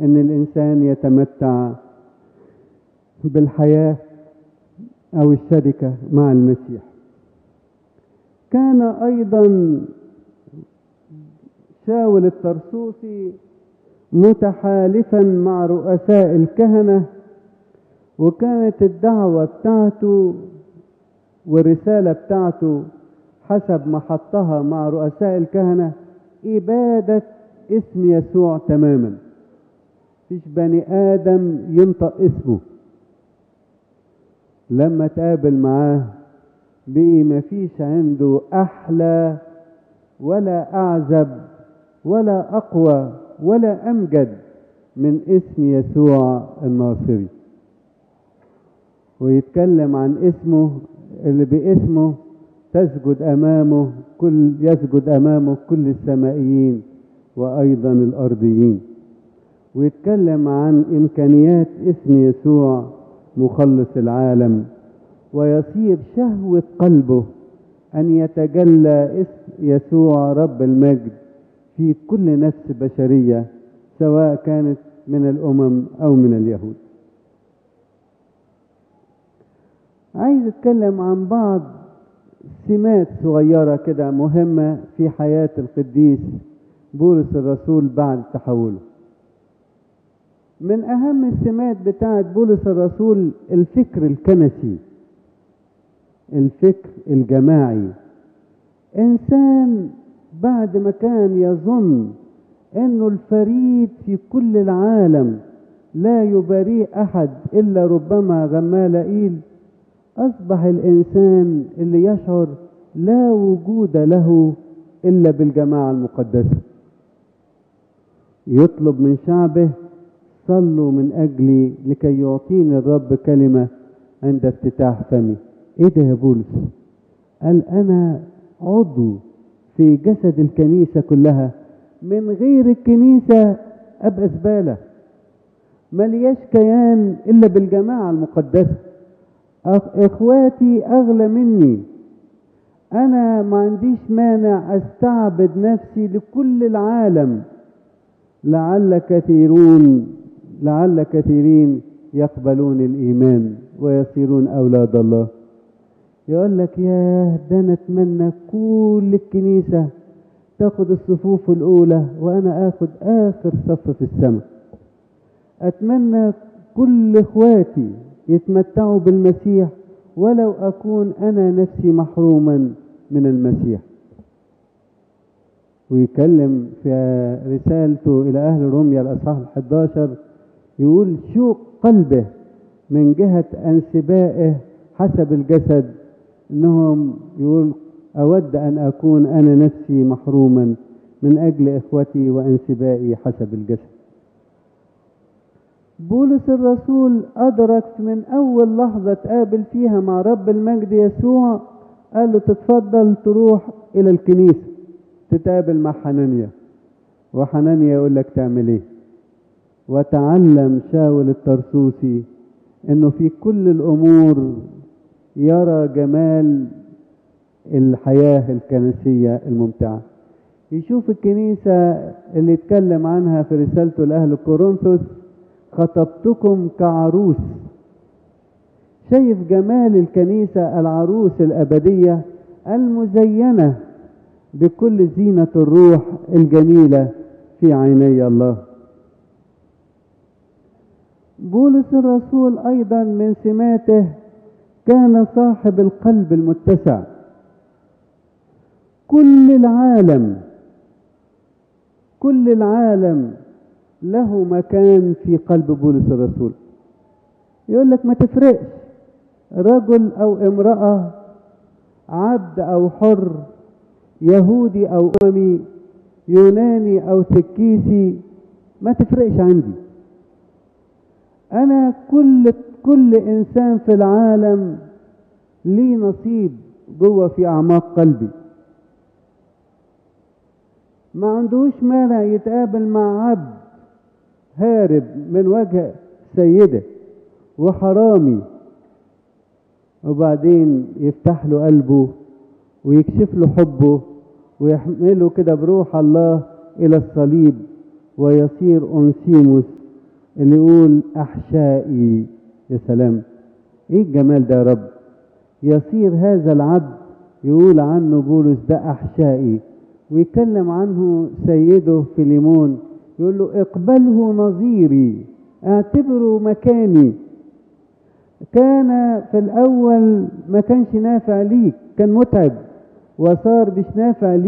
ان الانسان يتمتع بالحياه او الشركه مع المسيح كان ايضا شاول الطرسوسي متحالفا مع رؤساء الكهنه وكانت الدعوه بتاعته والرساله بتاعته حسب ما حطها مع رؤساء الكهنه اباده اسم يسوع تماما مفيش بني ادم ينطق اسمه لما تقابل معاه بقي مفيش عنده احلى ولا اعزب ولا اقوى ولا امجد من اسم يسوع الناصري ويتكلم عن اسمه اللي باسمه تسجد امامه كل يسجد امامه كل السمائيين وايضا الارضيين ويتكلم عن امكانيات اسم يسوع مخلص العالم ويصير شهوه قلبه ان يتجلى اسم يسوع رب المجد في كل نفس بشريه سواء كانت من الامم او من اليهود عايز اتكلم عن بعض سمات صغيرة كده مهمة في حياة القديس بولس الرسول بعد تحوله من أهم السمات بتاعت بولس الرسول الفكر الكنسي الفكر الجماعي إنسان بعد ما كان يظن إنه الفريد في كل العالم لا يباريه أحد إلا ربما غمالائيل أصبح الإنسان اللي يشعر لا وجود له إلا بالجماعة المقدسة يطلب من شعبه صلوا من أجلي لكي يعطيني الرب كلمة عند افتتاح فمي إيه ده يا بولس قال أنا عضو في جسد الكنيسة كلها من غير الكنيسة أبقى زبالة ملياش كيان إلا بالجماعة المقدسة اخواتي اغلى مني انا ما عنديش مانع استعبد نفسي لكل العالم لعل كثيرون لعل كثيرين يقبلون الايمان ويصيرون اولاد الله يقول لك ياه ده انا اتمنى كل الكنيسه تاخد الصفوف الاولى وانا اخد اخر صف في السماء اتمنى كل اخواتي يتمتعوا بالمسيح ولو أكون أنا نفسي محروما من المسيح ويكلم في رسالته إلى أهل روميا الأصحاح الحداشر يقول شوق قلبه من جهة أنسبائه حسب الجسد إنهم يقول أود أن أكون أنا نفسي محروما من أجل إخوتي وأنسبائي حسب الجسد بولس الرسول أدرك من أول لحظة تقابل فيها مع رب المجد يسوع قال له تتفضل تروح إلى الكنيسة تتقابل مع حنانيا وحنانيا يقول لك تعمل إيه وتعلم شاول الترسوسي إنه في كل الأمور يرى جمال الحياة الكنسية الممتعة يشوف الكنيسة اللي اتكلم عنها في رسالته لأهل كورنثوس خطبتكم كعروس شايف جمال الكنيسة العروس الأبدية المزينة بكل زينة الروح الجميلة في عيني الله بولس الرسول أيضا من سماته كان صاحب القلب المتسع كل العالم كل العالم له مكان في قلب بولس الرسول يقول لك ما تفرقش رجل او امرأة عبد او حر يهودي او اممي يوناني او تكيسي ما تفرقش عندي انا كل كل انسان في العالم ليه نصيب جوه في اعماق قلبي ما عندوش مانع يتقابل مع عبد هارب من وجه سيده وحرامي وبعدين يفتح له قلبه ويكشف له حبه ويحمله كده بروح الله إلى الصليب ويصير أنسيموس اللي يقول احشائي يا سلام ايه الجمال ده يا رب يصير هذا العبد يقول عنه بولس ده احشائي ويتكلم عنه سيده فيليمون يقول له اقبله نظيري اعتبره مكاني كان في الاول ما كانش نافع ليك كان متعب وصار مش نافع ليك